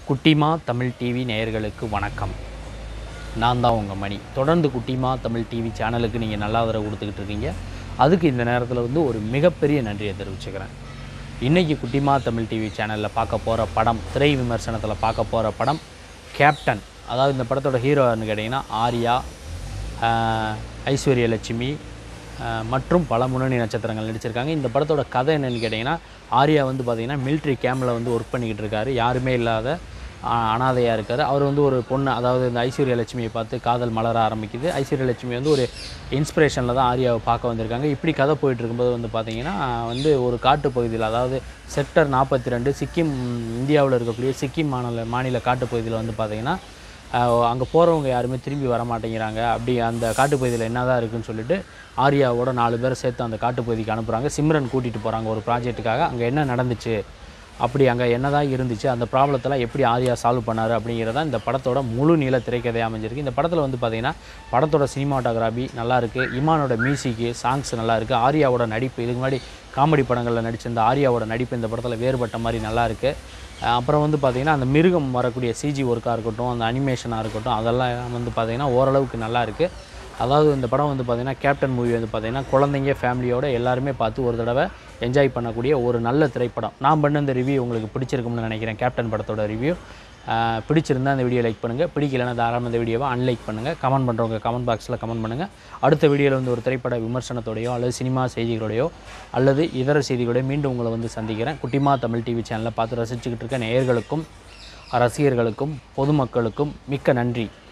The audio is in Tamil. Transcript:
குட்டிமா தமிழ் டிவி நேயர்களுக்கு வணக்கம் நான் தான் உங்கள் மணி தொடர்ந்து குட்டிமா தமிழ் டிவி சேனலுக்கு நீங்கள் நல்ல ஆதரவு கொடுத்துக்கிட்டு இருக்கீங்க அதுக்கு இந்த நேரத்தில் வந்து ஒரு மிகப்பெரிய நன்றியை தெரிவிச்சுக்கிறேன் இன்றைக்கி குட்டிமா தமிழ் டிவி சேனலில் பார்க்க போகிற படம் திரை விமர்சனத்தில் பார்க்க போகிற படம் கேப்டன் அதாவது இந்த படத்தோட ஹீரோன்னு கேட்டிங்கன்னா ஆர்யா ஆஹ், ஐஸ்வர்ய லட்சுமி ஆஹ், மற்றும் பல முன்னணி நட்சத்திரங்கள் நடிச்சிருக்காங்க இந்த படத்தோட கதை என்னன்னு கேட்டிங்கன்னா ஆர்யா வந்து பார்த்திங்கன்னா மிலிட்ரி கேம்பில் வந்து ஒர்க் பண்ணிக்கிட்டு இருக்காரு யாருமே இல்லாத ஆஹ், அனாதையாக இருக்கார் அவர் வந்து ஒரு பொண்ணு அதாவது இந்த ஐஸ்வர்ய லட்சுமியை பார்த்து காதல் மலர ஆரம்பிக்குது ஐஸ்வர்ய லட்சுமி வந்து ஒரு இன்ஸ்பிரேஷனில் தான் ஆர்யாவை பார்க்க வந்திருக்காங்க இப்படி கதை போயிட்டு இருக்கும்போது வந்து பார்த்திங்கன்னா வந்து ஒரு காட்டு பகுதியில் அதாவது செக்டர் நாற்பத்தி ரெண்டு சிக்கிம் இந்தியாவில் இருக்கக்கூடிய சிக்கிம் மாநில மாநில காட்டுப்பகுதியில் வந்து பார்த்திங்கன்னா அங்கே போகிறவங்க யாருமே திரும்பி வர மாட்டேங்கிறாங்க அப்படி அந்த காட்டுப்பகுதியில் என்ன தான் இருக்குன்னு சொல்லிட்டு ஆர்யாவோட நாலு பேரை சேர்த்து அந்த காட்டுப்பகுதிக்கு அனுப்புகிறாங்க சிம்ரன் கூட்டிகிட்டு போகிறாங்க ஒரு ப்ராஜெக்ட்டுக்காக அங்கே என்ன நடந்துச்சு அப்படி அங்கே என்ன தான் இருந்துச்சு அந்த ப்ராப்ளத்தெல்லாம் எப்படி ஆர்யா சால்வ் பண்ணார் அப்படிங்கிறத இந்த படத்தோட முழு நீள திரைக்கதையாக அமைஞ்சிருக்கு இந்த படத்தில் வந்து பார்த்திங்கன்னா படத்தோட சினிமாட்டோகிராஃபி நல்லா இருக்கு இமானோட மியூசிக்கு சாங்ஸ் நல்லா இருக்கு ஆர்யாவோட நடிப்பு இதுக்கு முன்னாடி காமெடி படங்களில் நடிச்சிருந்த ஆர்யாவோட நடிப்பு இந்த படத்தில் வேறுபட்ட மாதிரி நல்லா இருக்கு அஹ் அப்புறம் வந்து பார்த்திங்கன்னா அந்த மிருகம் வரக்கூடிய சிஜி ஒர்க்காக இருக்கட்டும் அந்த அனிமேஷனாக இருக்கட்டும் அதெல்லாம் வந்து பார்த்திங்கன்னா ஓரளவுக்கு நல்லா இருக்குது அதாவது இந்த படம் வந்து பார்த்திங்கன்னா கேப்டன் மூவி வந்து பார்த்திங்கன்னா குழந்தைங்க ஃபேமிலியோட எல்லாருமே பார்த்து ஒரு தடவை என்ஜாய் பண்ணக்கூடிய ஒரு நல்ல திரைப்படம் நான் பண்ண இந்த ரிவ்யூ உங்களுக்கு பிடிச்சிருக்கும்னு நினைக்கிறேன் கேப்டன் படத்தோட ரிவ்யூ பிடிச்சிருந்தா இந்த வீடியோ லைக் பண்ணுங்கள் பிடிக்கலன்னா தாராளமாக இந்த வீடியோவை அன்லைக் பண்ணுங்கள் கமெண்ட் பண்ணுறவங்க கமெண்ட் பாக்ஸில் கமெண்ட் பண்ணுங்கள் அடுத்த வீடியோவில் வந்து ஒரு திரைப்பட விமர்சனத்தோடையோ அல்லது சினிமா செய்திகளோடையோ அல்லது இதர செய்திகளோடய மீண்டும் உங்களை வந்து சந்திக்கிறேன் குட்டிமா தமிழ் டிவி சேனலை பார்த்து ரசிச்சுக்கிட்டு இருக்க நேயர்களுக்கும் ரசிகர்களுக்கும் பொதுமக்களுக்கும் மிக்க நன்றி